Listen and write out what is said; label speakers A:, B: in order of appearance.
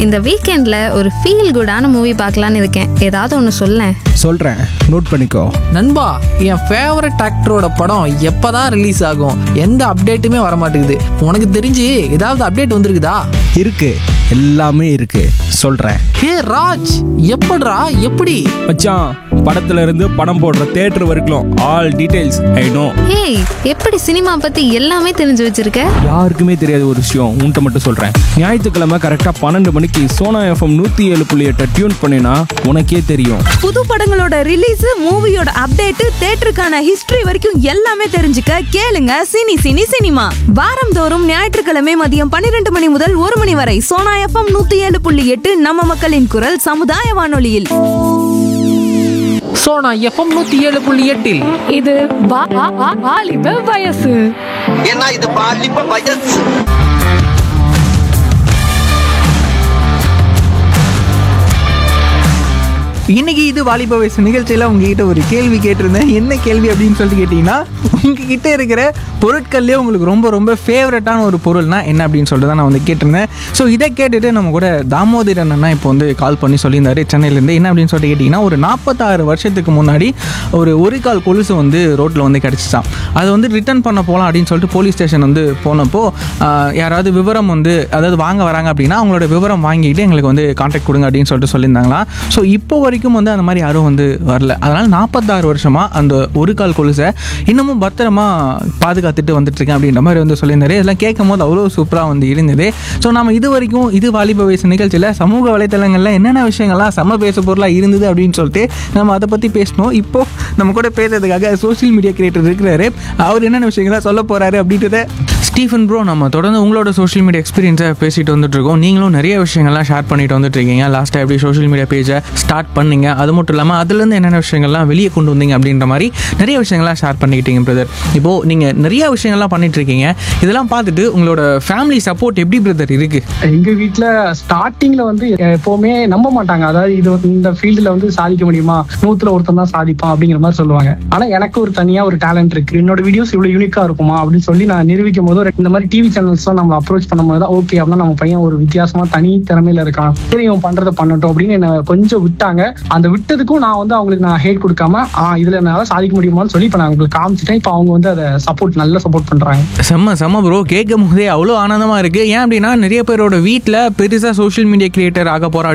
A: இந்த வீக்கெண்டில் ஒரு ஃபீல் குடான மூவி பார்க்கலான்னு இருக்கேன் ஏதாவது ஒன்று சொல்லேன்
B: சொல்கிறேன் நோட் பண்ணிக்கோ
C: நண்பா என் ஃபேவரட் ஆக்டரோட படம் எப்பதான் ரிலீஸ் ஆகும் எந்த அப்டேட்டுமே வர மாட்டேங்குது உனக்கு தெரிஞ்சு ஏதாவது அப்டேட் வந்திருக்குதா
B: இருக்கு எல்லாமே இருக்கு சொல்கிறேன்
C: ஹே ராஜ் எப்படிடா எப்படி
B: மச்சான் படத்துல இருந்து படம் போடுற தேட்டர் வரைக்கும் ஆல் டீடைல்ஸ் ஐ நோ
A: ஏய் எப்படி சினிமா பற்றி எல்லாமே தெரிஞ்சு வச்சிருக்க
B: யாருக்குமே தெரியாத ஒரு விஷயம் உன்கிட்ட மட்டும் சொல்கிறேன் ஞாயிற்றுக்கிழமை கரெக்டாக பன்னெண்டு மணிக்கு சோனா எஃப்எம் நூற்றி ஏழு புள்ளி எட்டை டியூன் பண்ணினா உனக்கே தெரியும்
D: புது படங்களோட ரிலீஸ் மூவியோட அப்டேட் தேட்டருக்கான ஹிஸ்டரி வரைக்கும் எல்லாமே தெரிஞ்சுக்க கேளுங்க சினி சினி சினிமா வாரந்தோறும் ஞாயிற்றுக்கிழமை மதியம் பன்னிரண்டு மணி முதல் ஒரு மணி வரை சோனா எஃப்எம் நூத்தி ஏழு புள்ளி எட்டு நம்ம மக்களின் குரல் சமுதாய வானொலியில்
C: சோனா எஃப்எம் நூத்தி ஏழு புள்ளி எட்டில்
E: இது வா- வா- வா- வாலிப வயசு
F: ஏன்னா இது பாலிப்ப வயசு
G: இன்னைக்கு இது வாலிப வயசு நிகழ்ச்சியில் உங்ககிட்ட ஒரு கேள்வி கேட்டிருந்தேன் என்ன கேள்வி அப்படின்னு சொல்லிட்டு கேட்டிங்கன்னா உங்ககிட்ட இருக்கிற பொருட்கள்லேயே உங்களுக்கு ரொம்ப ரொம்ப ஃபேவரட்டான ஒரு பொருள்னா என்ன அப்படின்னு சொல்லிட்டு தான் நான் வந்து கேட்டிருந்தேன் ஸோ இதை கேட்டுட்டு நம்ம கூட தாமோதரன் அண்ணா இப்போ வந்து கால் பண்ணி சொல்லியிருந்தாரு சென்னையிலேருந்து என்ன அப்படின்னு சொல்லிட்டு கேட்டிங்கன்னா ஒரு நாற்பத்தாறு வருஷத்துக்கு முன்னாடி ஒரு ஒரு கால் கொலுசு வந்து ரோட்டில் வந்து கிடச்சிச்சான் அது வந்து ரிட்டர்ன் பண்ண போகலாம் அப்படின்னு சொல்லிட்டு போலீஸ் ஸ்டேஷன் வந்து போனப்போ ஆஹ், யாராவது விவரம் வந்து அதாவது வாங்க வராங்க அப்படின்னா அவங்களோட விவரம் வாங்கிட்டு எங்களுக்கு வந்து கான்டாக்ட் கொடுங்க அப்படின்னு சொல்லிட்டு சொல்லியிருந்தாங்களாம் ஸோ இப்போ வரைக்கும் வந்து அந்த மாதிரி யாரும் வந்து வரல அதனால் நாற்பத்தாறு வருஷமாக அந்த ஒரு கால் கொலுசை இன்னமும் பத்திரமா பாதுகாத்துட்டு வந்துட்டு இருக்கேன் அப்படின்ற மாதிரி வந்து சொல்லியிருந்தாரு இதெல்லாம் கேட்கும் போது அவ்வளோ சூப்பராக வந்து இருந்தது ஸோ நம்ம இது வரைக்கும் இது வாலிப வயசு நிகழ்ச்சியில் சமூக வலைத்தளங்களில் என்னென்ன விஷயங்கள்லாம் சம பேச பொருளாக இருந்தது அப்படின்னு சொல்லிட்டு நம்ம அதை பற்றி பேசணும் இப்போ நம்ம கூட பேசுறதுக்காக சோஷியல் மீடியா கிரியேட்டர் இருக்கிறாரு அவர் என்னென்ன விஷயங்கள்லாம் சொல்ல போறாரு அப்படின்றத ஸ்டீஃபன் ப்ரோ நம்ம தொடர்ந்து உங்களோட சோஷியல் மீடியா எக்ஸ்பீரியன்ஸை பேசிட்டு வந்துட்டு இருக்கோம் நீங்களும் நிறைய விஷயங்கள்லாம் ஷேர் பண்ணிட்டு வந்துட்டு இருக்கீங்க லாஸ்ட்டாக எப்படி சோஷியல் மீடியா பேஜை ஸ்டார்ட் பண்ணீங்க அது மட்டும் இல்லாமல் அதுலேருந்து என்னென்ன விஷயங்கள்லாம் வெளியே கொண்டு வந்தீங்க அப்படின்ற மாதிரி நிறைய விஷயங்கள்லாம் ஷேர் பண்ணிக்கிட்டீங்க பிரதர் இப்போது நீங்கள் நிறைய விஷயங்கள்லாம் பண்ணிட்டு இருக்கீங்க இதெல்லாம் பார்த்துட்டு உங்களோட ஃபேமிலி சப்போர்ட் எப்படி பிரதர் இருக்கு
H: எங்க வீட்ல ஸ்டார்டிங்ல வந்து எப்பவுமே நம்ப மாட்டாங்க அதாவது இது வந்து இந்த ஃபீல்டுல வந்து சாதிக்க முடியுமா நூத்துல ஒருத்தன் தான் சாதிப்பான் அப்படிங்கிற மாதிரி சொல்லுவாங்க ஆனா எனக்கு ஒரு தனியா ஒரு டேலண்ட் இருக்கு என்னோட வீடியோஸ் இவ்வளவு யூனிக்கா இருக்குமா அப்படின்னு சொல்லி நான் நிரூபிக்கும் போது ஒரு- இந்த மாதிரி டிவி சேனல்ஸ் தான் நம்ம அப்ரோச் பண்ணும்போது தான் ஓகே அப்படின்னா நம்ம பையன் ஒரு வித்தியாசமா தனி திறமையில இருக்கான் சரி இவன் பண்றதை பண்ணட்டும் அப்படின்னு என்ன கொஞ்சம் விட்டாங்க அந்த விட்டதுக்கும் நான் வந்து அவங்களுக்கு நான் ஹேட் கொடுக்காம ஆ இதுல என்னால சாதிக்க முடியுமான்னு சொல்லி இப்ப நான் உங்களுக்கு காமிச்சிட்டேன் இப்ப அவங்க வந்து அதை சப்போர்ட் நல்ல சப்போர்ட் பண்றாங்க
G: செம்ம செம்ம ப்ரோ கேட்கும் போதே அவ்வளோ ஆனந்தமாக இருக்குது ஏன் அப்படின்னா நிறைய பேரோட வீட்டில் பெருசாக சோஷியல் மீடியா கிரியேட்டர் ஆக போகிறோம்